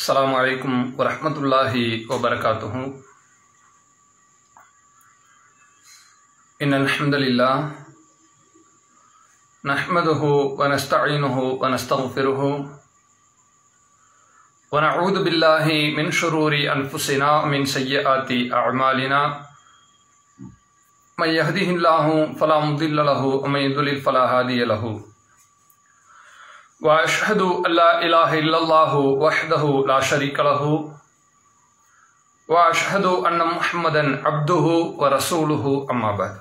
السلام عليكم ورحمة الله وبركاته إن الحمد لله نحمده ونستعينه ونستغفره ونعوذ بالله من شرور أنفسنا ومن سيئات أعمالنا من يهده الله فلا مضل له ومن يضلل فلا هادي له واشهد ان لا اله الا الله وحده لا شريك له واشهد ان محمدا عبده ورسوله اما بعد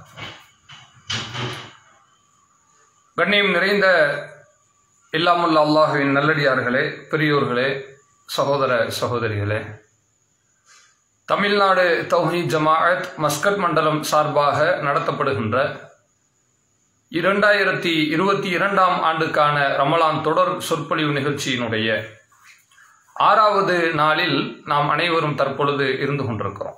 கண்ணியம் நிறைந்த இல்லாமல்ல அல்லாஹுவின் நல்லடியார்களே பெரியோர்களே சகோதர சகோதரிகளே தமிழ்நாடு தௌஹீத் ஜமாஅத் மஸ்கட் மண்டலம் சார்பாக நடத்தப்படுகின்ற இரண்டாயிரத்தி இருபத்தி இரண்டாம் ஆண்டுக்கான ரமலான் தொடர் சொற்பொழிவு நிகழ்ச்சியினுடைய ஆறாவது நாளில் நாம் அனைவரும் தற்பொழுது இருந்து கொண்டிருக்கிறோம்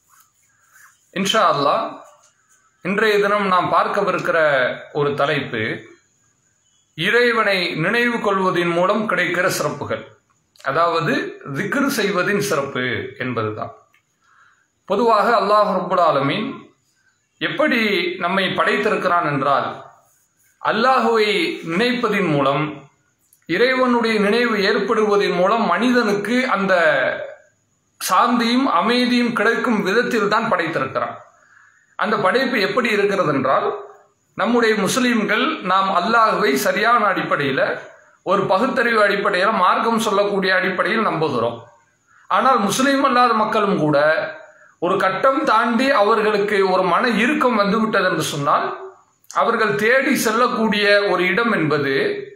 இன்ஷா அல்லாஹ் இன்றைய தினம் நாம் பார்க்கவிருக்கிற ஒரு தலைப்பு இறைவனை நினைவு கொள்வதன் மூலம் கிடைக்கிற சிறப்புகள் அதாவது திக்ரு செய்வதின் சிறப்பு என்பதுதான் பொதுவாக அல்லாஹ் ரப்புல் ஆலமீன் எப்படி நம்மை படைத்திருக்கிறான் என்றால் அல்லாஹுவை நினைப்பதின் மூலம் இறைவனுடைய நினைவு ஏற்படுவதன் மூலம் மனிதனுக்கு அந்த சாந்தியும் அமைதியும் கிடைக்கும் விதத்தில் தான் படைத்திருக்கிறான் அந்த படைப்பு எப்படி இருக்கிறது என்றால் நம்முடைய முஸ்லிம்கள் நாம் அல்லாஹுவை சரியான அடிப்படையில் ஒரு பகுத்தறிவு அடிப்படையில் மார்க்கம் சொல்லக்கூடிய அடிப்படையில் நம்புகிறோம் ஆனால் முஸ்லீம் அல்லாத மக்களும் கூட ஒரு கட்டம் தாண்டி அவர்களுக்கு ஒரு மன இறுக்கம் வந்துவிட்டது என்று சொன்னால் அவர்கள் தேடி செல்லக்கூடிய ஒரு இடம் என்பது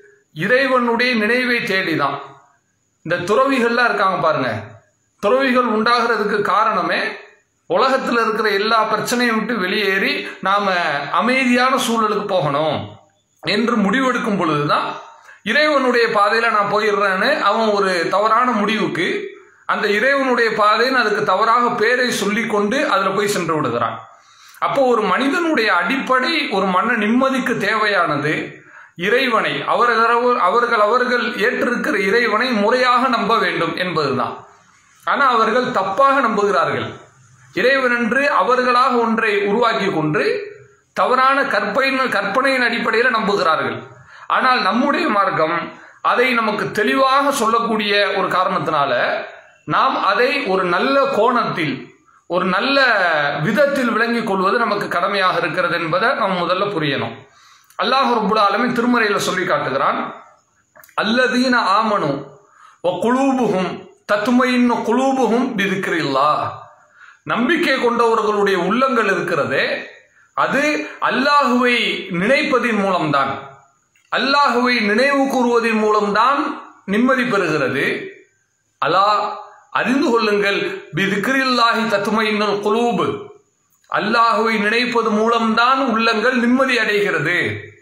இறைவனுடைய நினைவை தேடிதான் இந்த துறவிகள்லாம் இருக்காங்க பாருங்க துறவிகள் உண்டாகிறதுக்கு காரணமே உலகத்தில் இருக்கிற எல்லா பிரச்சனையும் விட்டு வெளியேறி நாம அமைதியான சூழலுக்கு போகணும் என்று முடிவெடுக்கும் பொழுதுதான் இறைவனுடைய பாதையில நான் போயிடுறேன்னு அவன் ஒரு தவறான முடிவுக்கு அந்த இறைவனுடைய பாதைன்னு அதுக்கு தவறாக பேரை சொல்லி கொண்டு அதில் போய் சென்று விடுகிறான் அப்போ ஒரு மனிதனுடைய அடிப்படை ஒரு மன நிம்மதிக்கு தேவையானது இறைவனை அவர்கள் அவர்கள் அவர்கள் ஏற்றிருக்கிற இறைவனை முறையாக நம்ப வேண்டும் என்பதுதான் ஆனால் அவர்கள் தப்பாக நம்புகிறார்கள் இறைவன் என்று அவர்களாக ஒன்றை உருவாக்கி கொண்டு தவறான கற்பனை கற்பனையின் அடிப்படையில் நம்புகிறார்கள் ஆனால் நம்முடைய மார்க்கம் அதை நமக்கு தெளிவாக சொல்லக்கூடிய ஒரு காரணத்தினால நாம் அதை ஒரு நல்ல கோணத்தில் ஒரு நல்ல விதத்தில் விளங்கிக் கொள்வது நமக்கு கடமையாக இருக்கிறது என்பதை நம்ம முதல்ல புரியணும் அல்லாஹ் ரபுல் ஆலமின் திருமறையில் சொல்லி காட்டுகிறான் அல்லதீன ஆமனு ஒ குலூபுகும் தத்துமையின் குலூபுகும் விதிக்கிறில்லா நம்பிக்கை கொண்டவர்களுடைய உள்ளங்கள் இருக்கிறதே அது அல்லாஹுவை நினைப்பதின் மூலம்தான் அல்லாஹுவை நினைவு கூறுவதன் மூலம்தான் நிம்மதி பெறுகிறது அலா அறிந்து கொள்ளுங்கள் பிதிக்கிரில்லாஹி தத்துமையின்னல் குலூபு அல்லாஹுவை நினைப்பது மூலம்தான் உள்ளங்கள் நிம்மதி அடைகிறது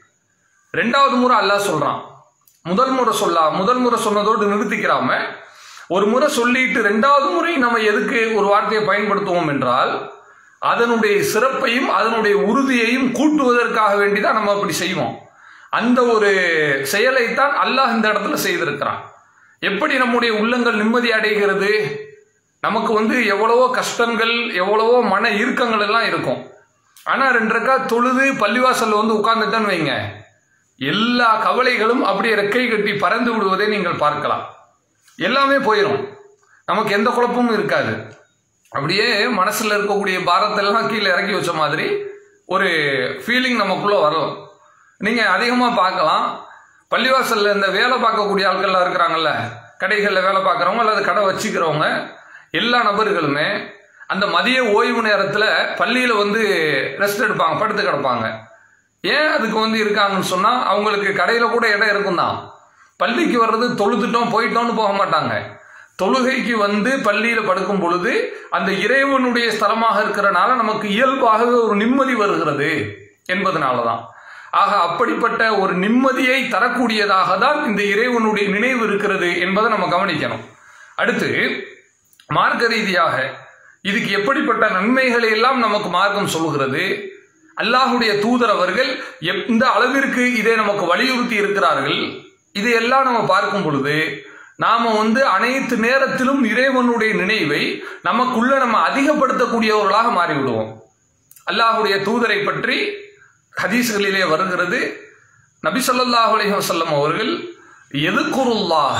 ரெண்டாவது முறை அல்லாஹ் சொல்றான் முதல் முறை சொல்லா முதல் முறை சொன்னதோடு நிறுத்திக்கிறாம ஒரு முறை சொல்லிட்டு ரெண்டாவது முறை நம்ம எதுக்கு ஒரு வார்த்தையை பயன்படுத்துவோம் என்றால் அதனுடைய சிறப்பையும் அதனுடைய உறுதியையும் கூட்டுவதற்காக வேண்டி தான் நம்ம அப்படி செய்வோம் அந்த ஒரு செயலைத்தான் அல்லாஹ் இந்த இடத்துல செய்திருக்கிறான் எப்படி நம்முடைய உள்ளங்கள் நிம்மதி அடைகிறது நமக்கு வந்து எவ்வளவோ கஷ்டங்கள் எவ்வளவோ மன இறுக்கங்கள் எல்லாம் இருக்கும் ஆனால் ரெண்டு ரக்கா தொழுது பள்ளிவாசல்ல வந்து உட்கார்ந்துட்டேன்னு வைங்க எல்லா கவலைகளும் அப்படியே ரெக்கை கட்டி பறந்து விடுவதை நீங்கள் பார்க்கலாம் எல்லாமே போயிடும் நமக்கு எந்த குழப்பமும் இருக்காது அப்படியே மனசில் இருக்கக்கூடிய பாரத்தெல்லாம் கீழே இறக்கி வச்ச மாதிரி ஒரு ஃபீலிங் நமக்குள்ளே வரும் நீங்கள் அதிகமாக பார்க்கலாம் பள்ளிவாசலில் இந்த வேலை பார்க்கக்கூடிய ஆட்கள்லாம் இருக்கிறாங்கல்ல கடைகளில் வேலை பார்க்குறவங்க அல்லது கடை வச்சுக்கிறவங்க எல்லா நபர்களுமே அந்த மதிய ஓய்வு நேரத்தில் பள்ளியில் வந்து ரெஸ்ட் எடுப்பாங்க படுத்து கிடப்பாங்க ஏன் அதுக்கு வந்து இருக்காங்கன்னு சொன்னால் அவங்களுக்கு கடையில் கூட இடம் இருக்கும் தான் பள்ளிக்கு வர்றது தொழுதுட்டோம் போயிட்டோம்னு போக மாட்டாங்க தொழுகைக்கு வந்து பள்ளியில் படுக்கும் பொழுது அந்த இறைவனுடைய ஸ்தலமாக இருக்கிறனால நமக்கு இயல்பாகவே ஒரு நிம்மதி வருகிறது என்பதனால தான் ஆக அப்படிப்பட்ட ஒரு நிம்மதியை தரக்கூடியதாக தான் இந்த இறைவனுடைய நினைவு இருக்கிறது என்பதை நம்ம கவனிக்கணும் அடுத்து மார்க்க ரீதியாக இதுக்கு எப்படிப்பட்ட நன்மைகளை எல்லாம் நமக்கு மார்க்கம் சொல்கிறது அல்லாஹுடைய தூதர் அவர்கள் எந்த அளவிற்கு இதை நமக்கு வலியுறுத்தி இருக்கிறார்கள் இதையெல்லாம் நம்ம பார்க்கும் பொழுது நாம வந்து அனைத்து நேரத்திலும் இறைவனுடைய நினைவை நமக்குள்ள நம்ம அதிகப்படுத்தக்கூடியவர்களாக மாறிவிடுவோம் அல்லாஹுடைய தூதரை பற்றி ஹதீஸ்களிலே வருகிறது நபி ஸல்லல்லாஹு அலைஹி வஸல்லம் அவர்கள் எதுக்குருல்லாக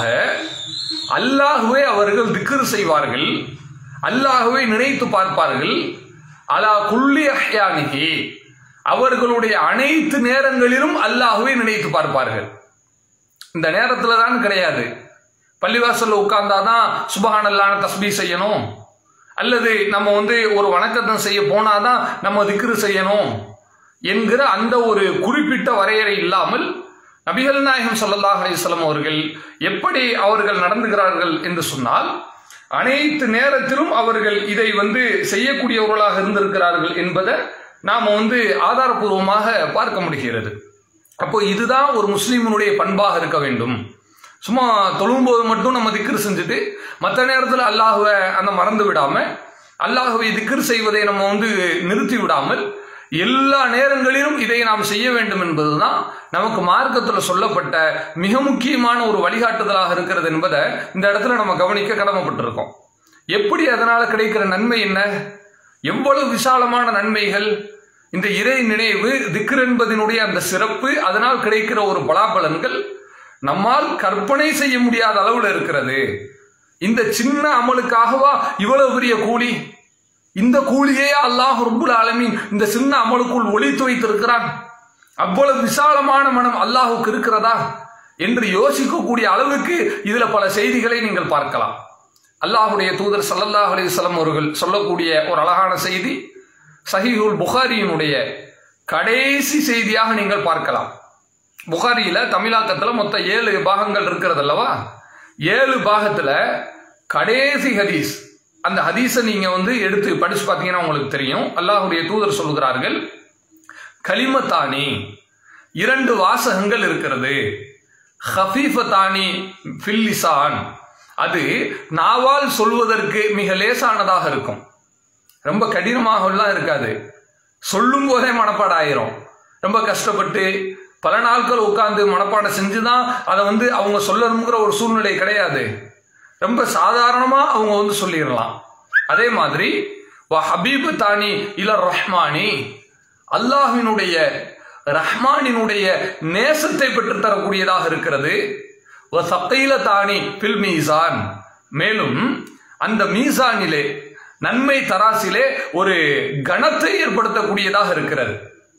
அல்லாஹுவை அவர்கள் திக்ரு செய்வார்கள் அல்லாஹுவை நினைத்து பார்ப்பார்கள் அலா குல்லி அஹ்யானிஹி அவர்களுடைய அனைத்து நேரங்களிலும் அல்லாஹுவை நினைத்து பார்ப்பார்கள் இந்த நேரத்துல தான் கிடையாது பள்ளிவாசல்ல உட்கார்ந்தாதான் சுபஹானல்லான தஸ்பீ செய்யணும் அல்லது நம்ம வந்து ஒரு வணக்கத்தை செய்ய போனாதான் நம்ம திக்ரு செய்யணும் என்கிற அந்த ஒரு குறிப்பிட்ட வரையறை இல்லாமல் நபிகள் நாயகம் ஸல்லல்லாஹு அலைஹி வஸல்லம் அவர்கள் எப்படி அவர்கள் நடந்துகிறார்கள் என்று சொன்னால் அனைத்து நேரத்திலும் அவர்கள் இதை வந்து செய்யக்கூடியவர்களாக இருந்திருக்கிறார்கள் என்பதை நாம வந்து ஆதாரபூர்வமாக பார்க்க முடிகிறது அப்போ இதுதான் ஒரு முஸ்லீமினுடைய பண்பாக இருக்க வேண்டும் சும்மா தொழும்போது மட்டும் நம்ம திக்ரு செஞ்சுட்டு மற்ற நேரத்தில் அல்லாஹுவை அந்த மறந்து விடாம அல்லாஹுவை திக்ரு செய்வதை நம்ம வந்து நிறுத்தி விடாமல் எல்லா நேரங்களிலும் இதை நாம் செய்ய வேண்டும் என்பதுதான் நமக்கு மார்க்கத்தில் சொல்லப்பட்ட மிக முக்கியமான ஒரு வழிகாட்டுதலாக இருக்கிறது என்பதை இந்த இடத்துல நம்ம கவனிக்க கடமைப்பட்டிருக்கோம் எப்படி அதனால கிடைக்கிற நன்மை என்ன எவ்வளவு விசாலமான நன்மைகள் இந்த இறை நினைவு திக்ர் என்பதனுடைய அந்த சிறப்பு அதனால் கிடைக்கிற ஒரு பலாபலன்கள் நம்மால் கற்பனை செய்ய முடியாத அளவில் இருக்கிறது இந்த சின்ன அமலுக்காகவா இவ்வளவு பெரிய கூலி இந்த கூலியே அல்லாஹ் ரப்புல் ஆலமீன் இந்த சின்ன அமலுக்குள் ஒளித்து வைத்திருக்கிறான் அவ்வளவு விசாலமான மனம் அல்லாஹுக்கு இருக்கிறதா என்று யோசிக்கக்கூடிய அளவுக்கு இதுல பல செய்திகளை நீங்கள் பார்க்கலாம் அல்லாஹுடைய தூதர் ஸல்லல்லாஹு அலைஹி வஸல்லம் அவர்கள் சொல்லக்கூடிய ஒரு அழகான செய்தி சஹீஹுல் புகாரியினுடைய கடைசி செய்தியாக நீங்கள் பார்க்கலாம் புகாரியில தமிழாக்கத்துல மொத்தம் ஏழு பாகங்கள் இருக்கிறது அல்லவா ஏழு பாகத்துல கடைசி ஹதீஸ் அந்த ஹதீஸை நீங்க வந்து எடுத்து படிச்சு பார்த்தீங்கன்னா உங்களுக்கு தெரியும் அல்லாஹுடைய தூதர் சொல்கிறார்கள் கலிமத்தானி இரண்டு வாசகங்கள் இருக்கிறது ஹஃபீஃபத்தானி ஃபில்லிசான் அது நாவால் சொல்வதற்கு மிக லேசானதாக இருக்கும் ரொம்ப கடினமாகலாம் இருக்காது சொல்லும் போதே மனப்பாடம் ஆயிரும் ரொம்ப கஷ்டப்பட்டு பல நாட்கள் உட்கார்ந்து மனப்பாடம் செஞ்சுதான் அதை வந்து அவங்க சொல்லணுங்கிற ஒரு சூழ்நிலை கிடையாது ரொம்ப சாதாரணமா அவங்க வந்து சொல்லிடலாம் அதே மாதிரி வ ஹபீபு தானி இல ரஹ்மானி அல்லாஹினுடைய ரஹ்மானினுடைய நேசத்தை பெற்று தரக்கூடியதாக இருக்கிறது வ சக்கைல தானி பில் மீசான் மேலும் அந்த மீசானிலே நன்மை தராசிலே ஒரு கணத்தை ஏற்படுத்தக்கூடியதாக இருக்கிறது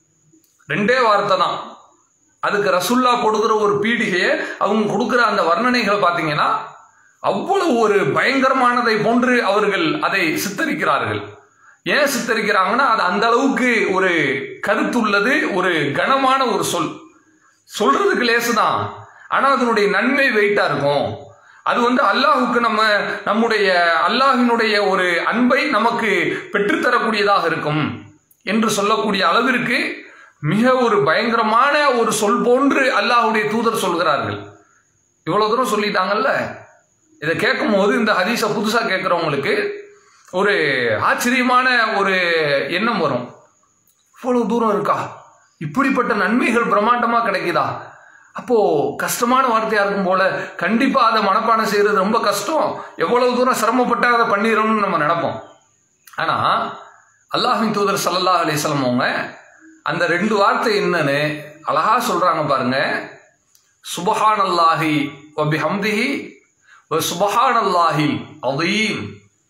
ரெண்டே வார்த்தை தான் அதுக்கு ரசுல்லா கொடுக்குற ஒரு பீடிகையை அவங்க கொடுக்குற அந்த வர்ணனைகளை பார்த்தீங்கன்னா அவ்வளவு ஒரு பயங்கரமானதை போன்று அவர்கள் அதை சித்தரிக்கிறார்கள் ஏன் சித்தரிக்கிறாங்கன்னா அது அந்த அளவுக்கு ஒரு கருத்துள்ளது ஒரு கனமான ஒரு சொல் சொல்றதுக்கு லேசுதான் ஆனா அதனுடைய நன்மை வெயிட்டா இருக்கும் அது வந்து அல்லாஹுக்கு நம்ம நம்முடைய அல்லாஹினுடைய ஒரு அன்பை நமக்கு பெற்றுத்தரக்கூடியதாக இருக்கும் என்று சொல்லக்கூடிய அளவிற்கு மிக ஒரு பயங்கரமான ஒரு சொல் போன்று அல்லாஹுடைய தூதர் சொல்கிறார்கள் இவ்வளவு தூரம் சொல்லிட்டாங்கல்ல இதை கேட்கும் போது இந்த ஹதீஸை புதுசா கேட்கிறவங்களுக்கு ஒரு ஆச்சரியமான ஒரு எண்ணம் வரும் இவ்வளவு தூரம் இருக்கா இப்படிப்பட்ட நன்மைகள் பிரம்மாண்டமா கிடைக்குதா அப்போ கஷ்டமான வார்த்தையா இருக்கும் போல கண்டிப்பா அதை மனப்பாடம் செய்யறது ரொம்ப கஷ்டம் எவ்வளவு தூரம் சிரமப்பட்டா அதை பண்ணிடணும்னு நம்ம நினைப்போம் ஆனா அல்லாஹின் தூதர் சல்லல்லாஹ் அலிஸ்லாம் அவங்க அந்த ரெண்டு வார்த்தை என்னன்னு அழகா சொல்றாங்க பாருங்க சுபஹான் அல்லாஹி ஒபி ஹம்திஹி சுபஹான் அல்லாஹி அதீம்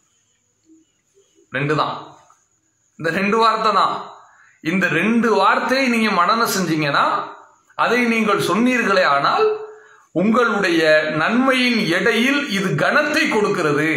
ரெண்டு தான் இந்த ரெண்டு வார்த்தை தான் இந்த ரெண்டு வார்த்தையை நீங்க மனநம் செஞ்சீங்கன்னா அதை நீங்கள் சொன்னீர்களே ஆனால் உங்களுடைய நன்மையின் எடையில் இது கனத்தை கொடுக்கிறது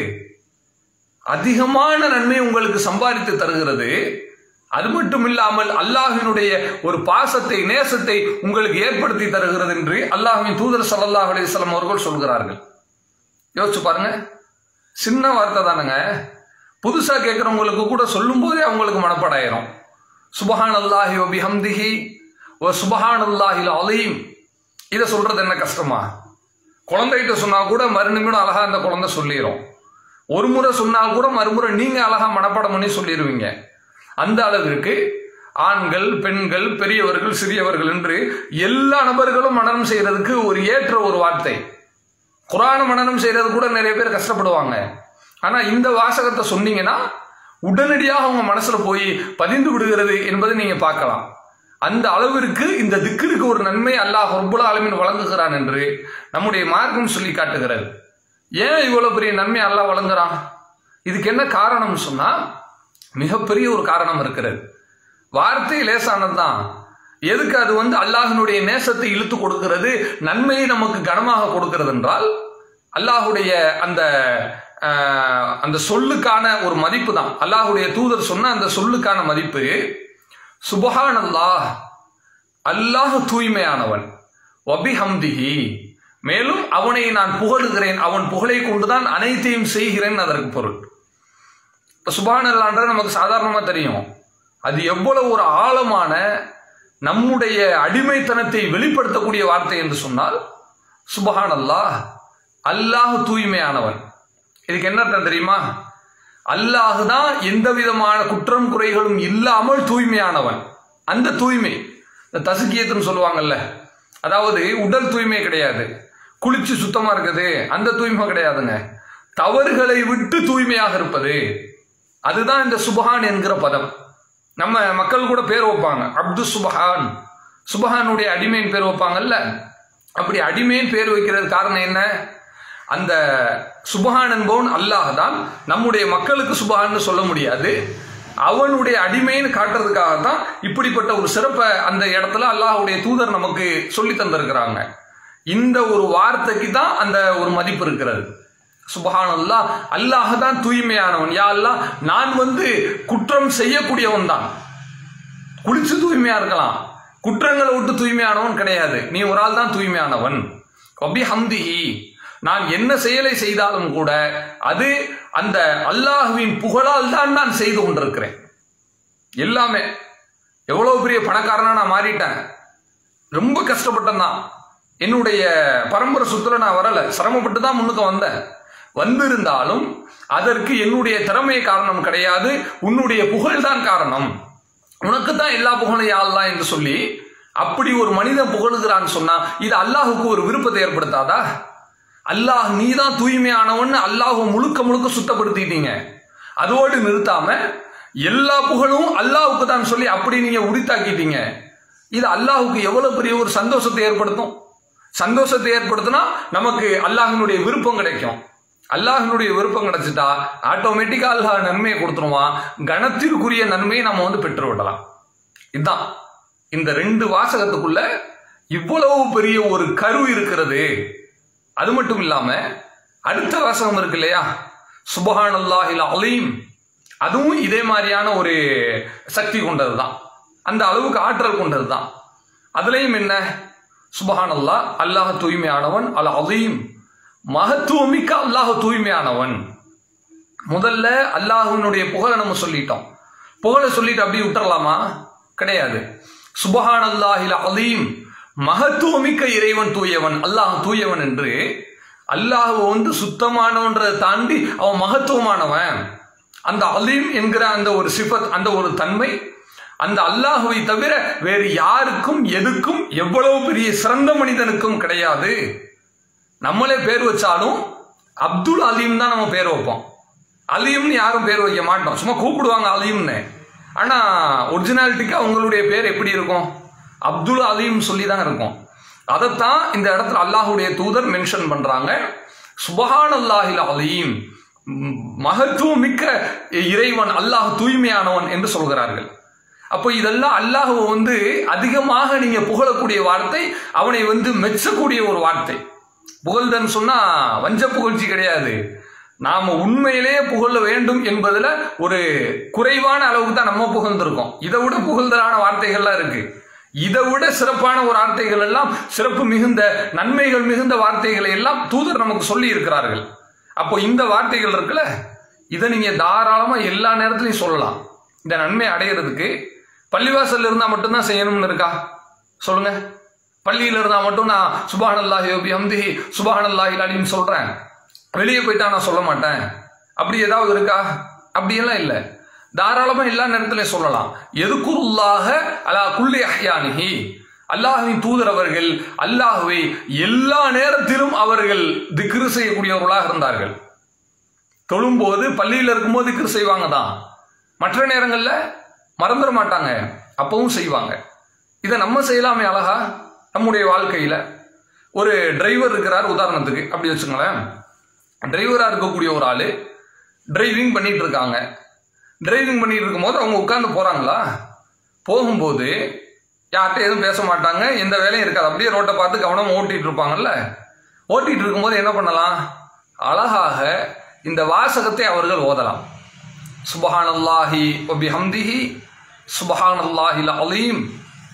அதிகமான நன்மை உங்களுக்கு சம்பாதித்து தருகிறது அது மட்டும் இல்லாமல் அல்லாஹினுடைய ஒரு பாசத்தை நேசத்தை உங்களுக்கு ஏற்படுத்தி தருகிறது என்று அல்லாஹின் தூதர் சல்லாஹ் அலிஸ்லாம் அவர்கள் சொல்கிறார்கள் யோசிச்சு பாருங்க சின்ன வார்த்தை தானுங்க புதுசா கேட்கிறவங்களுக்கு கூட சொல்லும் போதே அவங்களுக்கு மனப்பாடாயிரும் சுபஹான் அல்லாஹி ஒபி ஹம்திஹி ஓ சுபஹான் அல்லாஹில் அலீம் இதை சொல்றது என்ன கஷ்டமா குழந்தைகிட்ட சொன்னா கூட மறுநிமிடம் அழகா அந்த குழந்தை சொல்லிடும் ஒரு முறை சொன்னால் கூட மறுமுறை நீங்க அழகா மனப்பாடம் பண்ணி சொல்லிடுவீங்க அந்த அளவிற்கு ஆண்கள் பெண்கள் பெரியவர்கள் சிறியவர்கள் என்று எல்லா நபர்களும் மனநம் செய்யறதுக்கு ஒரு ஏற்ற ஒரு வார்த்தை குரான மனனம் செய்யறது கூட நிறைய பேர் கஷ்டப்படுவாங்க ஆனா இந்த வாசகத்தை சொன்னீங்கன்னா உடனடியாக அவங்க மனசுல போய் பதிந்து விடுகிறது என்பதை நீங்க பார்க்கலாம் அந்த அளவிற்கு இந்த திக்கிற்கு ஒரு நன்மை அல்லாஹ் ரப்புல் ஆலமீன் வழங்குகிறான் என்று நம்முடைய மார்க்கம் சொல்லி காட்டுகிறது ஏன் இவ்வளவு பெரிய நன்மை அல்லாஹ் வழங்குறான் இதுக்கு என்ன காரணம் சொன்னா மிகப்பெரிய ஒரு காரணம் இருக்கிறது வார்த்தை லேசானது தான் எதுக்கு அது வந்து அல்லாஹினுடைய நேசத்தை இழுத்து கொடுக்கிறது நன்மையை நமக்கு கனமாக கொடுக்கிறது என்றால் அல்லாஹுடைய அந்த ஆஹ், அந்த சொல்லுக்கான ஒரு மதிப்பு தான் அல்லாஹுடைய தூதர் சொன்ன அந்த சொல்லுக்கான மதிப்பு சுபஹான் அல்லாஹ் அல்லாஹ் தூய்மையானவன் வபிஹம்திஹி மேலும் அவனை நான் புகழுகிறேன் அவன் புகழை கொண்டுதான் அனைத்தையும் செய்கிறேன் அதற்கு பொருள் இப்போ சுபான் அல்லான்றது நமக்கு சாதாரணமாக தெரியும் அது எவ்வளவு ஒரு ஆழமான நம்முடைய அடிமைத்தனத்தை வெளிப்படுத்தக்கூடிய வார்த்தை என்று சொன்னால் சுபஹான் அல்லாஹ் அல்லாஹ் தூய்மையானவன் இதுக்கு என்ன அர்த்தம் தெரியுமா அல்லாஹ் தான் எந்த விதமான குற்றம் குறைகளும் இல்லாமல் தூய்மையானவன் அந்த தூய்மை இந்த தசுக்கியத்துன்னு சொல்லுவாங்கல்ல அதாவது உடல் தூய்மை கிடையாது குளிச்சு சுத்தமா இருக்குது அந்த தூய்மை கிடையாதுங்க தவறுகளை விட்டு தூய்மையாக இருப்பது அதுதான் இந்த சுபஹான் என்கிற பதம் நம்ம மக்கள் கூட பேர் வைப்பாங்க அப்து சுபஹான் சுபஹானுடைய அடிமையின் பேர் வைப்பாங்கல்ல அப்படி அடிமையின் பேர் வைக்கிறது காரணம் என்ன அந்த சுபஹான் என்பவன் அல்லாஹ் தான் நம்முடைய மக்களுக்கு சுபஹான்னு சொல்ல முடியாது அவனுடைய அடிமைன்னு காட்டுறதுக்காக தான் இப்படிப்பட்ட ஒரு சிறப்பை அந்த இடத்துல அல்லாஹ்வுடைய தூதர் நமக்கு சொல்லி தந்திருக்கிறாங்க இந்த ஒரு வார்த்தைக்கு தான் அந்த ஒரு மதிப்பு இருக்கிறது சுபஹான் அல்லாஹ் அல்லாஹ் தான் தூய்மையானவன் யா அல்லாஹ் நான் வந்து குற்றம் செய்யக்கூடியவன் தான் குளிச்சு தூய்மையா இருக்கலாம் குற்றங்களை விட்டு தூய்மையானவன் கிடையாது நீ ஒரு ஆள் தான் தூய்மையானவன் கபி ஹம்திஹி நான் என்ன செயலை செய்தாலும் கூட அது அந்த அல்லாஹுவின் புகழால் தான் நான் செய்து கொண்டிருக்கிறேன் எல்லாமே எவ்வளவு பெரிய பணக்காரனா நான் மாறிட்டேன் ரொம்ப கஷ்டப்பட்டேன் தான் என்னுடைய பரம்பரை சுத்துல நான் வரல சிரமப்பட்டு தான் முன்னுக்கு வந்தேன் வந்திருந்தாலும் அதற்கு என்னுடைய திறமை காரணம் கிடையாது உன்னுடைய புகழ் தான் காரணம் உனக்கு தான் எல்லா புகழும் யாழ்லாம் என்று சொல்லி அப்படி ஒரு மனிதன் புகழுகிறான்னு சொன்னா இது அல்லாஹுக்கு ஒரு விருப்பத்தை ஏற்படுத்தாதா அல்லாஹ் நீ தான் தூய்மையானவன் அல்லாஹ் முழுக்க முழுக்க சுத்தப்படுத்திட்டீங்க அதோடு நிறுத்தாம எல்லா புகழும் அல்லாஹுக்கு தான் சொல்லி அப்படி நீங்க உரித்தாக்கிட்டீங்க இது அல்லாஹுக்கு எவ்வளவு பெரிய ஒரு சந்தோஷத்தை ஏற்படுத்தும் சந்தோஷத்தை ஏற்படுத்தினா நமக்கு அல்லாஹினுடைய விருப்பம் கிடைக்கும் அல்லாஹினுடைய விருப்பம் கிடைச்சிட்டா ஆட்டோமேட்டிக்கா அல்லாஹ் நன்மையை கொடுத்துருவான் கணத்திற்குரிய நன்மையை நம்ம வந்து பெற்று விடலாம் இதுதான் இந்த ரெண்டு வாசகத்துக்குள்ள இவ்வளவு பெரிய ஒரு கரு இருக்கிறது அது மட்டும் இல்லாம அடுத்த வாசகம் இருக்கு இல்லையா சுபஹான் அல்லாஹில் அலீம் அதுவும் இதே மாதிரியான ஒரு சக்தி கொண்டது தான் அந்த அளவுக்கு ஆற்றல் கொண்டது தான் அதுலேயும் என்ன சுபஹான் அல்லாஹ் அல்லாஹ் தூய்மையானவன் அல் அலீம் மகத்துவமிக்க அல்லாஹ் தூய்மையானவன் முதல்ல அல்லாஹுவினுடைய புகழை நம்ம சொல்லிட்டோம் புகழை சொல்லிட்டு அப்படியே விட்டுறலாமா கிடையாது சுபஹான் அல்லாஹில் அலீம் மகத்துவமிக்க இறைவன் தூயவன் அல்லாஹ் தூயவன் என்று அல்லாஹ் வந்து சுத்தமானவன்றதை தாண்டி அவன் மகத்துவமானவன் அந்த அலீம் என்கிற அந்த ஒரு சிஃபத் அந்த ஒரு தன்மை அந்த அல்லாஹுவை தவிர வேறு யாருக்கும் எதுக்கும் எவ்வளவு பெரிய சிறந்த மனிதனுக்கும் கிடையாது நம்மளே பேர் வச்சாலும் அப்துல் அலீம் தான் நம்ம பேர் வைப்போம் அலீம்னு யாரும் பேர் வைக்க மாட்டோம் சும்மா கூப்பிடுவாங்க அலீம்னு ஆனா ஒரிஜினாலிட்டிக்கு அவங்களுடைய பேர் எப்படி இருக்கும் அப்துல் அலீம் சொல்லி தான் இருக்கும் அதைத்தான் இந்த இடத்துல அல்லாஹுடைய தூதர் மென்ஷன் பண்றாங்க சுபஹான் அல்லாஹில் அலீம் ம், மகத்துவம் மிக்க இறைவன் அல்லாஹ் தூய்மையானவன் என்று சொல்கிறார்கள் அப்போ இதெல்லாம் அல்லாஹ் வந்து அதிகமாக நீங்க புகழக்கூடிய வார்த்தை அவனை வந்து மெச்சக்கூடிய ஒரு வார்த்தை புகழ்தன்னு சொன்னா வஞ்ச புகழ்ச்சி கிடையாது நாம உண்மையிலேயே புகழ வேண்டும் என்பதுல ஒரு குறைவான அளவுக்கு தான் நம்ம புகழ்ந்திருக்கோம் இதை விட புகழ்தலான வார்த்தைகள்லாம் இருக்கு இதை விட சிறப்பான ஒரு வார்த்தைகள் எல்லாம் சிறப்பு மிகுந்த நன்மைகள் மிகுந்த வார்த்தைகளை எல்லாம் தூதர் நமக்கு சொல்லி இருக்கிறார்கள் அப்போ இந்த வார்த்தைகள் இருக்குல்ல இதை நீங்க தாராளமா எல்லா நேரத்திலையும் சொல்லலாம் இந்த நன்மை அடையிறதுக்கு பள்ளிவாசல்ல இருந்தா மட்டும்தான் செய்யணும்னு இருக்கா சொல்லுங்க பள்ளியில இருந்தா மட்டும் நான் சுபானல்லாஹி அம்தி சுபானல்லாஹி அலின்னு சொல்றேன் வெளியே போயிட்டா நான் சொல்ல மாட்டேன் அப்படி ஏதாவது இருக்கா அப்படியெல்லாம் இல்லை தாராளமா எல்லா நேரத்திலையும் சொல்லலாம் எதுக்குருல்லாக அலா குல்லி அஹ்யானிஹி அல்லாஹுவின் தூதர் அவர்கள் அல்லாஹுவை எல்லா நேரத்திலும் அவர்கள் திக்ரு செய்யக்கூடியவர்களாக இருந்தார்கள் தொழும்போது பள்ளியில் இருக்கும்போது திக்ரு செய்வாங்க தான் மற்ற நேரங்களில் மறந்துட மாட்டாங்க அப்பவும் செய்வாங்க இதை நம்ம செய்யலாமே அழகா நம்முடைய வாழ்க்கையில் ஒரு டிரைவர் இருக்கிறார் உதாரணத்துக்கு அப்படி வச்சுங்களேன் டிரைவராக இருக்கக்கூடிய ஒரு ஆள் டிரைவிங் பண்ணிட்டு இருக்காங்க டிரைவிங் பண்ணிட்டு இருக்கும்போது அவங்க உட்காந்து போகிறாங்களா போகும்போது யார்கிட்ட எதுவும் பேச மாட்டாங்க எந்த வேலையும் இருக்காது அப்படியே ரோட்டை பார்த்து கவனமாக ஓட்டிகிட்டு இருப்பாங்கல்ல ஓட்டிகிட்டு இருக்கும்போது என்ன பண்ணலாம் அழகாக இந்த வாசகத்தை அவர்கள் ஓதலாம் சுபஹானல்லாஹி ஒபிஹம்திஹி சுபஹானல்லாஹில் அலீம்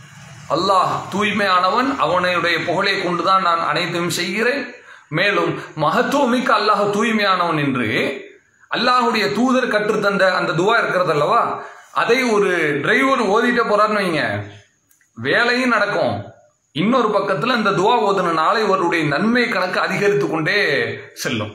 அல்லாஹ் தூய்மையானவன் அவனுடைய புகழை கொண்டுதான் நான் அனைத்தையும் செய்கிறேன் மேலும் மகத்துவமிக்க அல்லாஹ் தூய்மையானவன் என்று அல்லாஹுடைய தூதர் கற்றுத்தந்த அந்த துவா இருக்கிறது அல்லவா அதை ஒரு டிரைவர் ஓதிட்டே போறாருன்னு வைங்க வேலையும் நடக்கும் இன்னொரு பக்கத்தில் இந்த துவா ஓதுனால இவருடைய நன்மை கணக்கு அதிகரித்து கொண்டே செல்லும்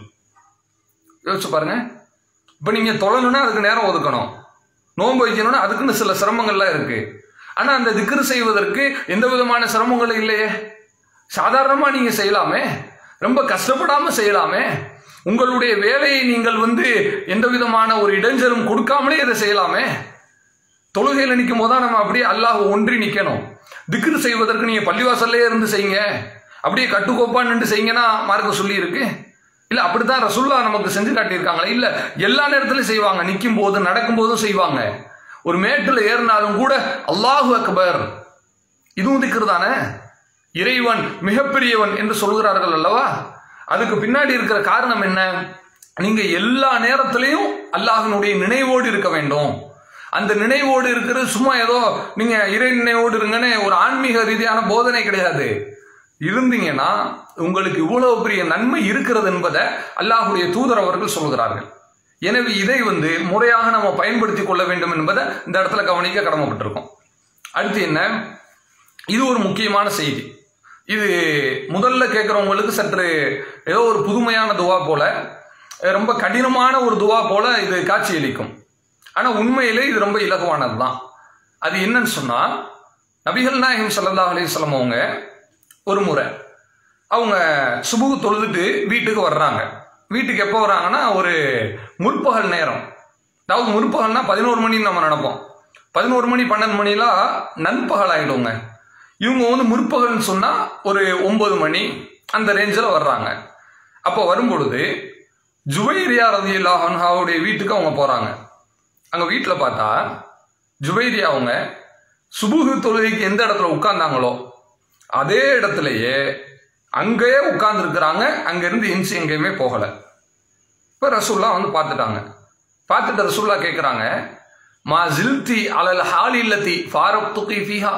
யோசிச்சு பாருங்க இப்போ நீங்கள் தொழணும்னா அதுக்கு நேரம் ஒதுக்கணும் நோன்பு வைக்கணும்னா அதுக்குன்னு சில சிரமங்கள்லாம் இருக்கு ஆனால் அந்த திக்ரு செய்வதற்கு எந்த விதமான சிரமங்களும் இல்லையே சாதாரணமாக நீங்கள் செய்யலாமே ரொம்ப கஷ்டப்படாமல் செய்யலாமே உங்களுடைய வேலையை நீங்கள் வந்து எந்த விதமான ஒரு இடைஞ்சலும் கொடுக்காமலே இதை செய்யலாமே தொழுகையில் நிற்கும் போது தான் நம்ம அப்படியே அல்லாஹ் ஒன்றி நிற்கணும் திக்ரு செய்வதற்கு நீங்கள் பள்ளிவாசல்லே இருந்து செய்யுங்க அப்படியே கட்டுக்கோப்பா நின்று செய்யுங்கன்னா மார்க்க சொல்லி இருக்கு இல்லை அப்படித்தான் ரசுல்லா நமக்கு செஞ்சு காட்டியிருக்காங்களே இல்லை எல்லா நேரத்திலும் செய்வாங்க நிற்கும் போது நடக்கும் போதும் செய்வாங்க ஒரு மேட்டில் ஏறினாலும் கூட அல்லாஹு அக்பர் இதுவும் திக்ரு தானே இறைவன் மிகப்பெரியவன் என்று சொல்கிறார்கள் அல்லவா அதுக்கு பின்னாடி இருக்கிற காரணம் என்ன நீங்க எல்லா நேரத்திலையும் அல்லாஹினுடைய நினைவோடு இருக்க வேண்டும் அந்த நினைவோடு இருக்கிறது சும்மா ஏதோ நீங்க இறை நினைவோடு இருங்கன்னு ஒரு ஆன்மீக ரீதியான போதனை கிடையாது இருந்தீங்கன்னா உங்களுக்கு இவ்வளவு பெரிய நன்மை இருக்கிறது என்பதை அல்லாஹுடைய தூதர் அவர்கள் சொல்கிறார்கள் எனவே இதை வந்து முறையாக நம்ம பயன்படுத்தி கொள்ள வேண்டும் என்பதை இந்த இடத்துல கவனிக்க கடமைப்பட்டிருக்கோம் அடுத்து என்ன இது ஒரு முக்கியமான செய்தி இது முதல்ல கேட்குறவங்களுக்கு சற்று ஏதோ ஒரு புதுமையான துவா போல ரொம்ப கடினமான ஒரு துவா போல இது காட்சியளிக்கும் ஆனால் உண்மையிலே இது ரொம்ப இலகுவானது தான் அது என்னன்னு சொன்னால் நபிகள் நாயகம் சல்லா அலிஸ்லாம் அவங்க ஒரு முறை அவங்க சுபுகு தொழுதுட்டு வீட்டுக்கு வர்றாங்க வீட்டுக்கு எப்போ வர்றாங்கன்னா ஒரு முற்பகல் நேரம் அதாவது முற்பகல்னா பதினோரு மணின்னு நம்ம நினைப்போம் பதினோரு மணி பன்னெண்டு மணிலாம் நண்பகல் ஆகிடுங்க இவங்க வந்து முற்பகல்னு சொன்னால் ஒரு ஒம்பது மணி அந்த ரேஞ்சில் வர்றாங்க அப்போ வரும்பொழுது ஜுவைரியா ரதி அல்லாஹன்ஹாவுடைய வீட்டுக்கு அவங்க போகிறாங்க அங்கே வீட்டில் பார்த்தா ஜுவைரியா அவங்க சுபுகு தொழுகைக்கு எந்த இடத்துல உட்கார்ந்தாங்களோ அதே இடத்துலையே அங்கேயே உட்கார்ந்துருக்குறாங்க அங்கேருந்து இன்ச்சு எங்கேயுமே போகலை இப்போ ரசூல்லா வந்து பார்த்துட்டாங்க பார்த்துட்டு ரசூல்லா கேட்குறாங்க மா ஜில்தி அலல் ஹால் இல்லத்தி ஃபாரப் துக்கி ஃபீஹா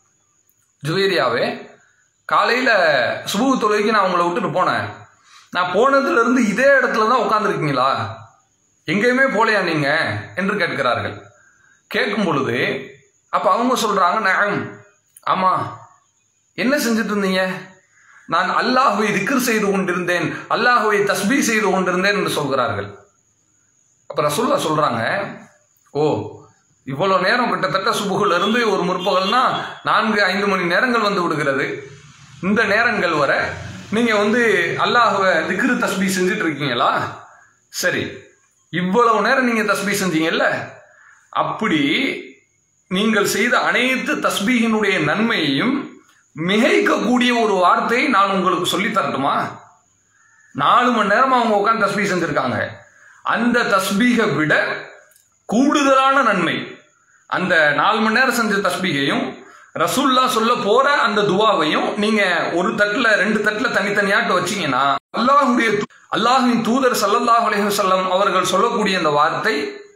ஜுவேரியாவே காலையில் சுபுகு தொழுகைக்கு நான் உங்களை விட்டுட்டு போனேன் நான் போனதுலேருந்து இதே இடத்துல தான் உட்காந்துருக்கீங்களா எங்கேயுமே போலையா நீங்கள் என்று கேட்கிறார்கள் கேட்கும் பொழுது அப்போ அவங்க சொல்கிறாங்க நான் ஆமாம் என்ன செஞ்சுட்டு இருந்தீங்க நான் அல்லாஹுவை திக்ர் செய்து கொண்டிருந்தேன் அல்லாஹுவை தஸ்பீ செய்து கொண்டிருந்தேன் என்று சொல்கிறார்கள் அப்போ ரசுல்லா சொல்கிறாங்க ஓ இவ்வளோ நேரம் கிட்டத்தட்ட சுபுகுல இருந்து ஒரு முற்பகல்னா நான்கு ஐந்து மணி நேரங்கள் வந்து விடுகிறது இந்த நேரங்கள் வர நீங்கள் வந்து அல்லாஹுவை திக்ரு தஸ்பீ செஞ்சுட்டு இருக்கீங்களா சரி இவ்வளவு நேரம் நீங்கள் தஸ்பீ செஞ்சீங்கல்ல அப்படி நீங்கள் செய்த அனைத்து தஸ்பீகினுடைய நன்மையையும் மிகைக்கக்கூடிய ஒரு வார்த்தையை நான் உங்களுக்கு சொல்லி தரட்டுமா நாலு மணி நேரம் அவங்க உட்காந்து தஸ்பீ செஞ்சிருக்காங்க அந்த தஸ்பீகை விட கூடுதலான நன்மை அந்த நாலு மணி நேரம் செஞ்ச தஸ்பீகையும் ரசுல்லா சொல்ல போற அந்த துவாவையும் நீங்க ஒரு தட்டுல ரெண்டு தட்டுல தனித்தனியாட்டு வச்சீங்கன்னா அல்லாஹுடைய அல்லாஹின் தூதர் சல்லல்லாஹ் அலைஹுசல்லம் அவர்கள் சொல்லக்கூடிய அந்த வார்த்தை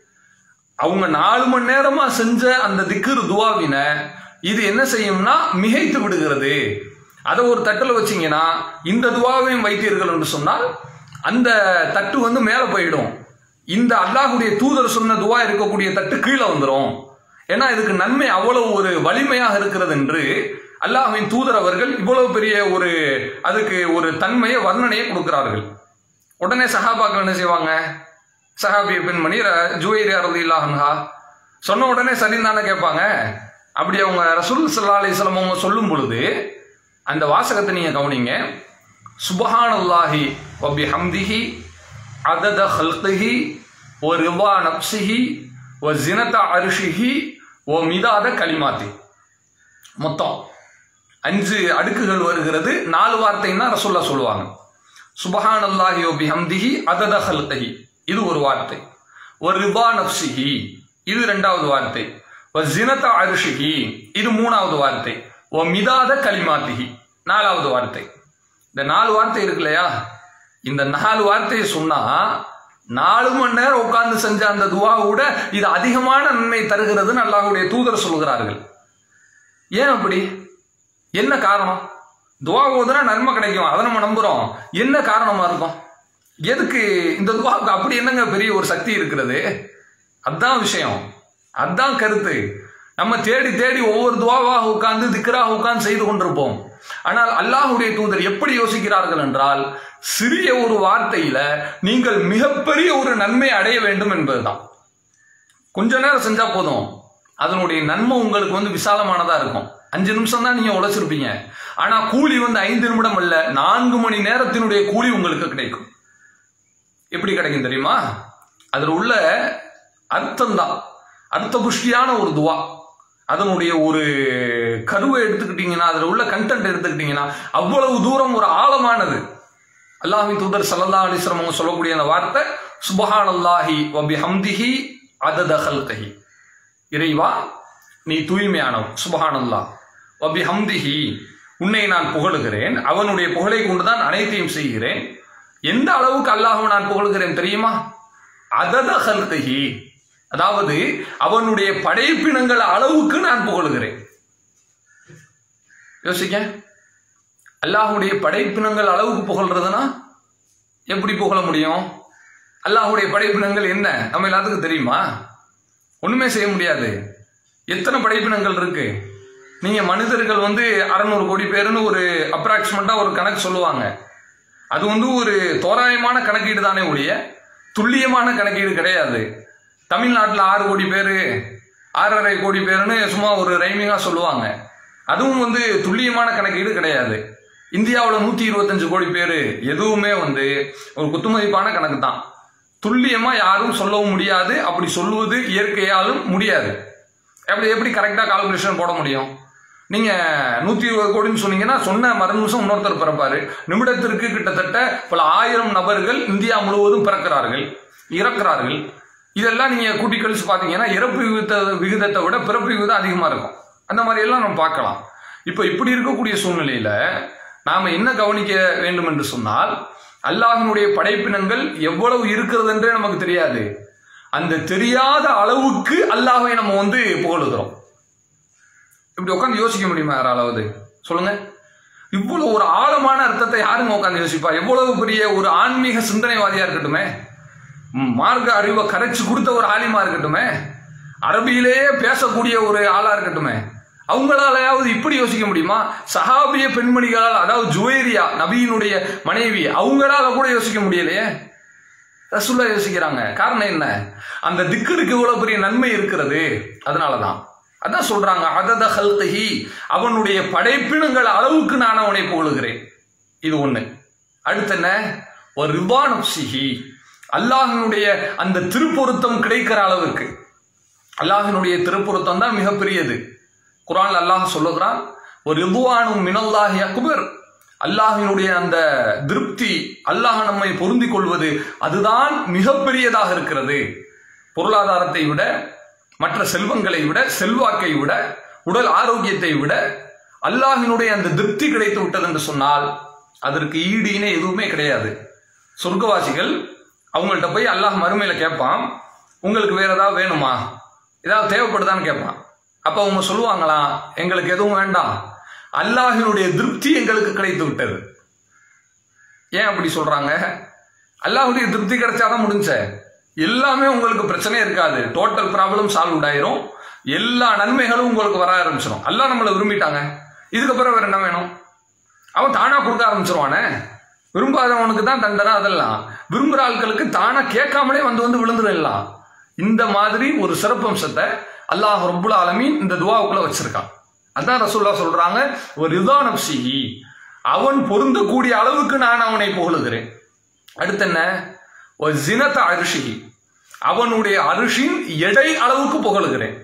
அவங்க நாலு மணி நேரமா செஞ்ச அந்த திக்ரு துவாவின இது என்ன செய்யும்னா மிகைத்து விடுகிறது அதை ஒரு தட்டில் வச்சீங்கன்னா இந்த துவாவையும் வைத்தீர்கள் என்று சொன்னால் அந்த தட்டு வந்து மேலே போயிடும் இந்த அல்லாஹுடைய தூதர் சொன்ன துவா இருக்கக்கூடிய தட்டு கீழே வந்துடும் ஏன்னா இதுக்கு நன்மை அவ்வளவு ஒரு வலிமையாக இருக்கிறது என்று அல்லாஹுவின் தூதர் அவர்கள் இவ்வளவு பெரிய ஒரு அதுக்கு ஒரு தன்மையை வர்ணனையை கொடுக்கிறார்கள் உடனே சஹாபாக்கள் என்ன செய்வாங்க சஹாபிய பெண்மணி ஜுவைரி அறுதி இல்லாஹன்ஹா சொன்ன உடனே சரின்னு தானே கேட்பாங்க அப்படி அவங்க ரசூல் சல்லா அலிஸ்லாம் அவங்க சொல்லும் பொழுது அந்த வாசகத்தை நீங்க கவனிங்க சுபஹானல்லாஹி வபி ஹம்திஹி அதத ஹல்கிஹி ஓ ரிவா நப்சிஹி ஓ ஜினத அரிஷிஹி ஓ மிதாத கலிமாத்தி மொத்தம் அஞ்சு அடுக்குகள் வருகிறது நாலு வார்த்தைன்னா ரசூல்லா சொல்லுவாங்க சுபஹான் அல்லாஹி ஒபி ஹம்திஹி அதத ஹல்கஹி இது ஒரு வார்த்தை ஒரு ரிபா நப்சிஹி இது ரெண்டாவது வார்த்தை ஒ ஜினத அரிஷிஹி இது மூணாவது வார்த்தை ஓ மிதாத கலிமாத்திஹி நாலாவது வார்த்தை இந்த நாலு வார்த்தை இருக்கு இல்லையா இந்த நாலு வார்த்தையை சொன்னா நாலு மணி நேரம் உட்கார்ந்து செஞ்ச அந்த துவாவோட இது அதிகமான நன்மை தருகிறதுன்னு அல்லாஹ்வுடைய தூதர் சொல்கிறார்கள் ஏன் அப்படி என்ன காரணம் துவா ஓதுனா நன்மை கிடைக்கும் அதை நம்ம நம்புறோம் என்ன காரணமா இருக்கும் எதுக்கு இந்த துவாவுக்கு அப்படி என்னங்க பெரிய ஒரு சக்தி இருக்கிறது அதான் விஷயம் அதான் கருத்து நம்ம தேடி தேடி ஒவ்வொரு துவாவாக உட்கார்ந்து திக்கராக உட்கார்ந்து செய்து கொண்டிருப்போம் ஆனால் அல்லாஹ்வுடைய தூதர் எப்படி யோசிக்கிறார்கள் என்றால் சிறிய ஒரு வார்த்தையில நீங்கள் மிகப்பெரிய ஒரு நன்மை அடைய வேண்டும் என்பதுதான் கொஞ்ச நேரம் செஞ்சா போதும் அதனுடைய நன்மை உங்களுக்கு வந்து விசாலமானதா இருக்கும் அஞ்சு நிமிஷம் தான் நீங்க உழைச்சிருப்பீங்க ஆனா கூலி வந்து ஐந்து நிமிடம் அல்ல நான்கு மணி நேரத்தினுடைய கூலி உங்களுக்கு கிடைக்கும் எப்படி கிடைக்கும் தெரியுமா அதில் உள்ள அர்த்தம் தான் அர்த்த புஷ்டியான ஒரு துவா அதனுடைய ஒரு கருவை எடுத்துக்கிட்டீங்கன்னா அதில் உள்ள கண்டென்ட் எடுத்துக்கிட்டீங்கன்னா அவ்வளவு தூரம் ஒரு ஆழமானது அல்லாஹின் தூதர் சல்லல்லா அலிஸ்லம் அவங்க சொல்லக்கூடிய அந்த வார்த்தை சுபஹான் அல்லாஹி வபி ஹம்திஹி அதத ஹல்கஹி இறைவா நீ தூய்மையானவன் சுபஹான் அல்லாஹ் வபி ஹம்திஹி உன்னை நான் புகழுகிறேன் அவனுடைய புகழை கொண்டுதான் அனைத்தையும் செய்கிறேன் எந்த அளவுக்கு அல்லாஹ்வை நான் புகழுகிறேன் தெரியுமா அதத ஹல்கஹி அதாவது அவனுடைய படைப்பினங்கள் அளவுக்கு நான் புகழுகிறேன் யோசிக்க அல்லாஹுடைய படைப்பினங்கள் அளவுக்கு புகழ்றதுனா எப்படி புகழ முடியும் அல்லாஹுடைய படைப்பினங்கள் என்ன நம்ம எல்லாத்துக்கும் தெரியுமா ஒண்ணுமே செய்ய முடியாது எத்தனை படைப்பினங்கள் இருக்கு நீங்க மனிதர்கள் வந்து அறநூறு கோடி பேருன்னு ஒரு அப்ராக்சிமேட்டா ஒரு கணக்கு சொல்லுவாங்க அது வந்து ஒரு தோராயமான கணக்கீடு தானே ஒழிய துல்லியமான கணக்கீடு கிடையாது தமிழ்நாட்டில் ஆறு கோடி பேர் ஆறரை கோடி பேருன்னு சும்மா ஒரு ரைமிங்காக சொல்லுவாங்க அதுவும் வந்து துல்லியமான கணக்கீடு கிடையாது இந்தியாவில் நூற்றி இருபத்தஞ்சு கோடி பேர் எதுவுமே வந்து ஒரு குத்துமதிப்பான கணக்கு தான் துல்லியமாக யாரும் சொல்லவும் முடியாது அப்படி சொல்லுவது இயற்கையாலும் முடியாது அப்படி எப்படி கரெக்டாக கால்குலேஷன் போட முடியும் நீங்கள் நூற்றி இருபது கோடின்னு சொன்னீங்கன்னா சொன்ன மறு நிமிஷம் இன்னொருத்தர் பிறப்பாரு நிமிடத்திற்கு கிட்டத்தட்ட பல ஆயிரம் நபர்கள் இந்தியா முழுவதும் பிறக்கிறார்கள் இறக்கிறார்கள் இதெல்லாம் நீங்கள் கூட்டி கழிச்சு பார்த்தீங்கன்னா இறப்பு விகித விகிதத்தை விட பிறப்பு விகிதம் அதிகமாக இருக்கும் அந்த மாதிரி எல்லாம் நம்ம பார்க்கலாம் இப்போ இப்படி இருக்கக்கூடிய சூழ்நிலையில நாம என்ன கவனிக்க வேண்டும் என்று சொன்னால் அல்லாஹினுடைய படைப்பினங்கள் எவ்வளவு இருக்கிறது என்றே நமக்கு தெரியாது அந்த தெரியாத அளவுக்கு அல்லாஹை நம்ம வந்து புகழுகிறோம் இப்படி உட்காந்து யோசிக்க முடியுமா யாராவது சொல்லுங்க இவ்வளவு ஒரு ஆழமான அர்த்தத்தை யாருங்க உட்காந்து யோசிப்பா எவ்வளவு பெரிய ஒரு ஆன்மீக சிந்தனைவாதியா இருக்கட்டுமே ம், மார்க்க அறிவை கரைச்சு கொடுத்த ஒரு ஆலிமா இருக்கட்டுமே அரபியிலேயே பேசக்கூடிய ஒரு ஆளா இருக்கட்டுமே அவங்களாலையாவது இப்படி யோசிக்க முடியுமா சஹாபிய பெண்மணிகளால் அதாவது ஜுவேரியா நபியினுடைய மனைவி அவங்களால கூட யோசிக்க முடியலையே ரசுல்லா யோசிக்கிறாங்க காரணம் என்ன அந்த திக்கருக்கு இவ்வளவு பெரிய நன்மை இருக்கிறது அதனாலதான் அதான் சொல்றாங்க அதத ஹல்கஹி அவனுடைய படைப்பினங்கள் அளவுக்கு நான் அவனை புகழுகிறேன் இது ஒண்ணு அடுத்து என்ன ஒரு ரிபானப்சிஹி அல்லாஹினுடைய அந்த திருப்பொருத்தம் கிடைக்கிற அளவுக்கு அல்லாஹினுடைய திருப்பொருத்தம் தான் மிகப்பெரியது குரான் அல்லாஹ் சொல்லுகிறான் ஒரு ரிதுவானும் மினல்லாஹி அக்பர் அல்லாஹினுடைய அந்த திருப்தி அல்லாஹ் நம்மை பொருந்திக் கொள்வது அதுதான் மிகப்பெரியதாக இருக்கிறது பொருளாதாரத்தை விட மற்ற செல்வங்களை விட செல்வாக்கை விட உடல் ஆரோக்கியத்தை விட அல்லாஹினுடைய அந்த திருப்தி கிடைத்து விட்டது என்று சொன்னால் அதற்கு ஈடு இணை எதுவுமே கிடையாது சொர்க்கவாசிகள் அவங்கள்ட்ட போய் அல்லாஹ் மறுமையில கேட்பான் உங்களுக்கு வேற ஏதாவது வேணுமா ஏதாவது தேவைப்படுதான்னு கேட்பான் அப்ப அவங்க சொல்லுவாங்களாம் எங்களுக்கு எதுவும் வேண்டாம் அல்லாஹினுடைய திருப்தி எங்களுக்கு கிடைத்து விட்டது ஏன் அப்படி சொல்றாங்க அல்லாஹுடைய திருப்தி கிடைச்சாதான் முடிஞ்ச எல்லாமே உங்களுக்கு பிரச்சனையே இருக்காது டோட்டல் ப்ராப்ளம் சால்வ் ஆயிரும் எல்லா நன்மைகளும் உங்களுக்கு வர ஆரம்பிச்சிடும் அல்லாஹ் நம்மளை விரும்பிட்டாங்க இதுக்கப்புறம் வேற என்ன வேணும் அவன் தானா கொடுக்க ஆரம்பிச்சிருவானே விரும்பாதவனுக்கு தான் தண்டனை அதெல்லாம் விரும்புகிற ஆட்களுக்கு தானா கேட்காமலே வந்து வந்து விழுந்துடலாம் இந்த மாதிரி ஒரு சிறப்பம்சத்தை அல்லாஹ் ரப்புல் ஆலமீன் இந்த துவாவுக்குள்ள வச்சிருக்கான் அதான் ரசூல்லா சொல்றாங்க ஒரு ரிதானப்சி அவன் பொருந்தக்கூடிய அளவுக்கு நான் அவனை புகழுகிறேன் அடுத்து என்ன ஒரு ஜினத்த அரிசி அவனுடைய அரிசின் எடை அளவுக்கு புகழுகிறேன்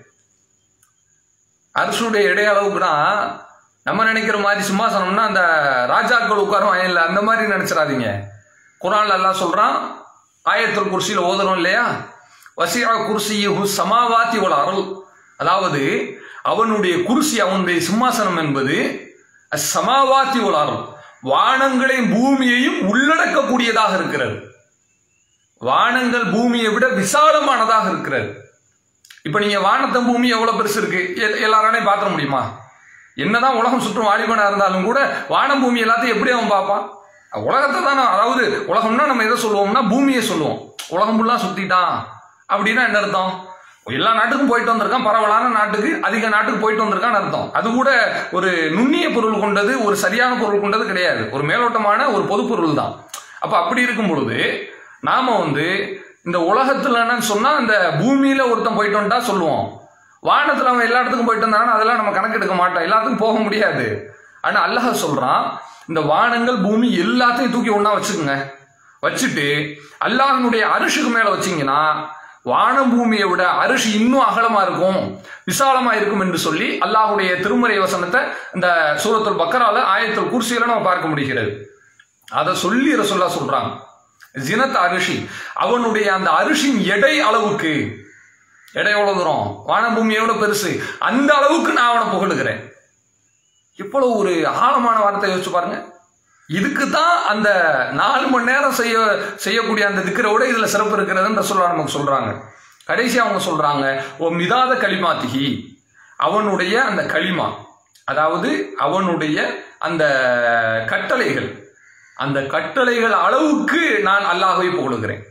அரசுடைய எடை அளவுக்குனா நம்ம நினைக்கிற மாதிரி சிம்மாசனம்னா அந்த ராஜாக்கள் உட்காரும் இல்லை அந்த மாதிரி நினைச்சிடாதீங்க குரான்ல எல்லாம் சொல்றான் ஆயத்தல் குர்சியில் ஓதுறோம் இல்லையா வசியா குர்சியு சமாவாத்தி உல அருள் அதாவது அவனுடைய குர்சி அவனுடைய சிம்மாசனம் என்பது சமாவாத்தி உல அருள் வானங்களையும் பூமியையும் உள்ளடக்கக்கூடியதாக இருக்கிறது வானங்கள் பூமியை விட விசாலமானதாக இருக்கிறது இப்ப நீங்க வானத்தை பூமி எவ்வளவு பெருசு இருக்கு எ- எல்லாராலையும் பாத்திர முடியுமா என்னதான் உலகம் சுற்றும் வாலிபனா இருந்தாலும் கூட வானம் பூமி எல்லாத்தையும் எப்படி அவன் பார்ப்பான் உலகத்தை தானே அதாவது உலகம்னா நம்ம எதை சொல்லுவோம்னா பூமியை சொல்லுவோம் உலகம் ஃபுல்லா சுத்திட்டான் அப்படின்னா என்ன அர்த்தம் எல்லா நாட்டுக்கும் போயிட்டு வந்திருக்கான் பரவலான நாட்டுக்கு அதிக நாட்டுக்கு போயிட்டு வந்திருக்கான்னு அர்த்தம் அது கூட ஒரு நுண்ணிய பொருள் கொண்டது ஒரு சரியான பொருள் கொண்டது கிடையாது ஒரு மேலோட்டமான ஒரு பொது பொருள் தான் அப்ப அப்படி இருக்கும் பொழுது நாம வந்து இந்த உலகத்துல என்னன்னு சொன்னா இந்த பூமியில ஒருத்தன் போயிட்டு வந்துட்டா சொல்லுவோம் வானத்துல அவன் எல்லா இடத்துக்கும் போயிட்டு வந்தானா அதெல்லாம் நம்ம கணக்கெடுக்க மாட்டோம் எல்லாத்துக்கும் போக முடியாது ஆனா அல்லாஹ் சொல்றான் இந்த வானங்கள் பூமி எல்லாத்தையும் தூக்கி ஒண்ணா வச்சுக்கோங்க வச்சுட்டு அல்லாஹ்வினுடைய அரிசுக்கு மேல வச்சீங்கன்னா வானம் பூமியை விட அரிசி இன்னும் அகலமா இருக்கும் விசாலமா இருக்கும் என்று சொல்லி அல்லாஹ்வுடைய திருமறை வசனத்தை இந்த சூரத்துல் பக்கரால ஆயத்துல் குர்சியில நம்ம பார்க்க முடிகிறது அதை சொல்லி ரசோல்லா சொல்றாங்க ஜினத் அரிசி அவனுடைய அந்த அரிசியின் எடை அளவுக்கு எடை எவ்வளவு தூரம் வானபூமியோட பெருசு அந்த அளவுக்கு நான் அவனை புகழுகிறேன் எவ்வளவு ஒரு ஆழமான வார்த்தை யோசிச்சு பாருங்க இதுக்கு தான் அந்த நாலு மணி நேரம் செய்ய செய்யக்கூடிய அந்த திக்கரை விட இதுல சிறப்பு இருக்கிறதுன்னு ரசூல்லா நமக்கு சொல்றாங்க கடைசி அவங்க சொல்றாங்க ஓ மிதாத களிமாத்திகி அவனுடைய அந்த களிமா அதாவது அவனுடைய அந்த கட்டளைகள் அந்த கட்டளைகள் அளவுக்கு நான் அல்லாஹ்வை புகழுகிறேன்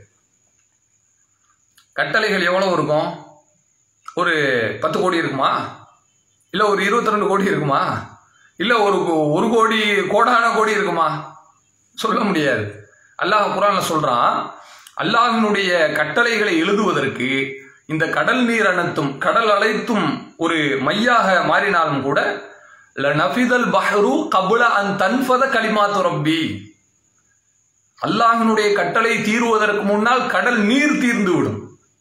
கட்டளைகள் எவ்வளவு இருக்கும் ஒரு பத்து கோடி இருக்குமா இல்ல ஒரு இருபத்தி ரெண்டு கோடி இருக்குமா இல்ல ஒரு கோ- ஒரு கோடி கோடான கோடி இருக்குமா சொல்ல முடியாது அல்லாஹ் குரான்ல சொல்றான் அல்லாஹ்வினுடைய கட்டளைகளை எழுதுவதற்கு இந்த கடல் நீர் அனைத்தும் கடல் அனைத்தும் ஒரு மையாக மாறினாலும் கூட நஃபிதல் பஹ்ரு கபுல அன் தன்ஃபத கலிமாத்து ரப்பி அல்லாஹ்வினுடைய கட்டளை தீருவதற்கு முன்னால் கடல் நீர் தீர்ந்து விடும்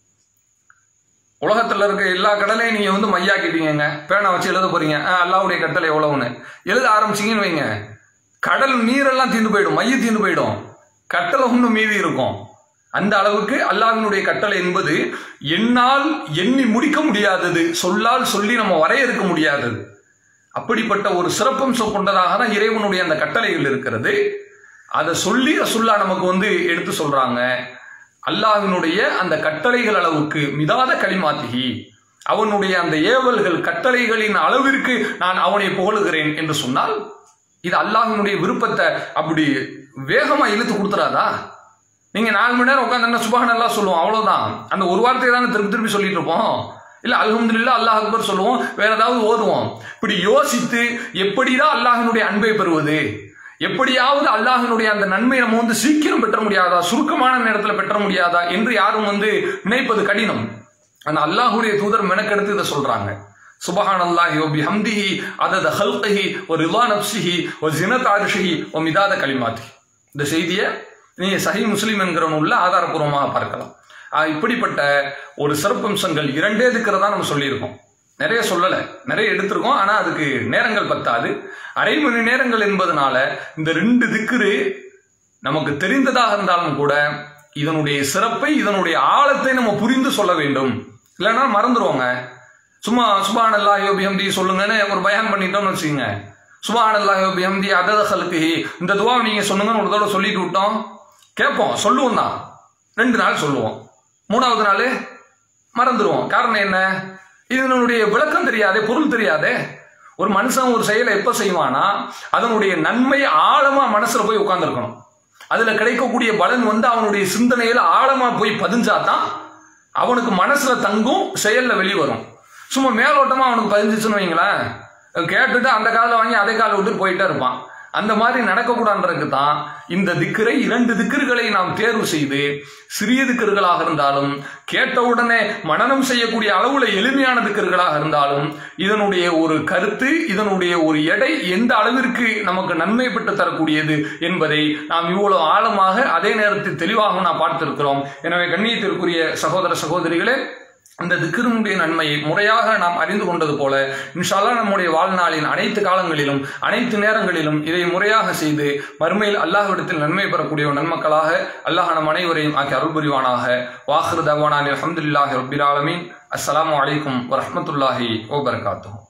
உலகத்துல இருக்க எல்லா கடலையும் நீங்க வந்து மையாக்கிட்டீங்க பேனா வச்சு எழுத போறீங்க ஆ, அல்லாஹ்வுடைய கட்டளை எவ்வளவுன்னு எழுத ஆரம்பிச்சீங்கன்னு வைங்க கடல் நீரெல்லாம் தீர்ந்து போயிடும் மைய தீர்ந்து போயிடும் கட்டளை ஒன்றும் மீதி இருக்கும் அந்த அளவுக்கு அல்லாஹ்வினுடைய கட்டளை என்பது என்னால் எண்ணி முடிக்க முடியாதது சொல்லால் சொல்லி நம்ம வரையறுக்க முடியாதது அப்படிப்பட்ட ஒரு சிறப்பம்சம் கொண்டதாக தான் இறைவனுடைய அந்த கட்டளைகள் இருக்கிறது அதை சொல்லி ரசுல்லா நமக்கு வந்து எடுத்து சொல்றாங்க அல்லாஹ்வினுடைய அந்த கட்டளைகள் அளவுக்கு மிதாத களிமாத்திகி அவனுடைய அந்த ஏவல்கள் கட்டளைகளின் அளவிற்கு நான் அவனை புகழுகிறேன் என்று சொன்னால் இது அல்லாஹ்வினுடைய விருப்பத்தை அப்படி வேகமா இழுத்து கொடுத்துறாதா நீங்க நாலு மணி நேரம் உட்காந்து சுபஹான் அல்லாஹ் சொல்லுவோம் அவ்வளவுதான் அந்த ஒரு வார்த்தையை தானே திருப்பி திருப்பி சொல்லிட்டு இருப்போம் இல்ல அல்ஹம்துலில்லாஹ் அல்லாஹ் அக்பர் சொல்லுவோம் வேற ஏதாவது ஓதுவோம் இப்படி யோசித்து எப்படிதான் அல்லாஹ்வினுடைய அன்பை பெறுவது எப்படியாவது அல்லாஹ்வினுடைய அந்த நன்மை நம்ம வந்து சீக்கிரம் பெற்ற முடியாதா சுருக்கமான நேரத்தில் பெற்ற முடியாதா என்று யாரும் வந்து நினைப்பது கடினம் ஆனா அல்லாஹ்வுடைய தூதர் மெனக்கெடுத்து இதை சொல்றாங்க சுபஹான் அல்லாஹி ஒபி ஹம்திஹி அதத ஹல்கஹி ஒரு ரிலா நப்சிஹி ஒரு ஜினத் ஆரிஷிஹி ஒரு மிதாத கலிமாத்தி இந்த செய்தியை நீங்க சஹி முஸ்லிம் என்கிற நூல்ல ஆதாரப்பூர்வமாக பார்க்கலாம் ஆஹ் இப்படிப்பட்ட ஒரு சிறப்பம்சங்கள் இரண்டே இருக்கிறதா நம்ம சொல்லியிருக்கோம் நிறைய சொல்லலை நிறைய எடுத்திருக்கோம் ஆனா அதுக்கு நேரங்கள் பத்தாது அரை மணி நேரங்கள் என்பதனால இந்த ரெண்டு திக்ரு நமக்கு தெரிந்ததாக இருந்தாலும் கூட இதனுடைய சிறப்பை இதனுடைய ஆழத்தை நம்ம புரிந்து சொல்ல வேண்டும் இல்லைன்னா மறந்துடுவோங்க சும்மா சுபான் அல்லாஹ் யோபிஹம்தி சொல்லுங்கன்னு ஒரு பயான் பண்ணிட்டோம்னு வச்சுக்கோங்க சுபான் அல்லாஹ் யோபிஹம்தி அதத ஹல்கி இந்த துவாவை நீங்க சொன்னுங்கன்னு ஒரு தடவை சொல்லிட்டு விட்டோம் கேட்போம் சொல்லுவோம் தான் ரெண்டு நாள் சொல்லுவோம் மூணாவது நாள் மறந்துடுவோம் காரணம் என்ன இதனுடைய விளக்கம் தெரியாதே பொருள் தெரியாதே ஒரு மனுஷன் ஒரு செயலை எப்ப செய்வானா அதனுடைய நன்மை ஆழமா மனசுல போய் உட்கார்ந்துருக்கணும் அதுல கிடைக்கக்கூடிய பலன் வந்து அவனுடைய சிந்தனையில ஆழமா போய் பதிஞ்சாதான் அவனுக்கு மனசுல தங்கும் செயல்ல வெளிவரும் சும்மா மேலோட்டமா அவனுக்கு பதிஞ்சிச்சுன்னு வைங்களேன் கேட்டுட்டு அந்த காலில் வாங்கி அதே காலை விட்டு போயிட்டே இருப்பான் அந்த மாதிரி நடக்கக்கூடாதுக்கு தான் இந்த திக்கரை இரண்டு திக்கர்களை நாம் தேர்வு செய்து சிறிய திக்கர்களாக இருந்தாலும் கேட்டவுடனே மனனம் செய்யக்கூடிய அளவுல எளிமையான திக்கர்களாக இருந்தாலும் இதனுடைய ஒரு கருத்து இதனுடைய ஒரு எடை எந்த அளவிற்கு நமக்கு நன்மை பெற்று தரக்கூடியது என்பதை நாம் இவ்வளவு ஆழமாக அதே நேரத்தில் தெளிவாக நாம் பார்த்திருக்கிறோம் எனவே கண்ணியத்திற்குரிய சகோதர சகோதரிகளே இந்த திக்கிருனுடைய நன்மையை முறையாக நாம் அறிந்து கொண்டது போல இன்ஷால்லா நம்முடைய வாழ்நாளின் அனைத்து காலங்களிலும் அனைத்து நேரங்களிலும் இதை முறையாக செய்து மறுமையில் அல்லாஹ்விடத்தில் நன்மை பெறக்கூடிய ஒரு நன்மக்களாக அல்லாஹ் நம் அனைவரையும் ஆக்கி அருள் புரிவானாக வாஹிரு தவானான் அலமதுல்லாஹி ரபில் ஆலமீன் அஸ்ஸலாமு அலைக்கும் வரஹ்மத்துல்லாஹி வபரகாத்துஹு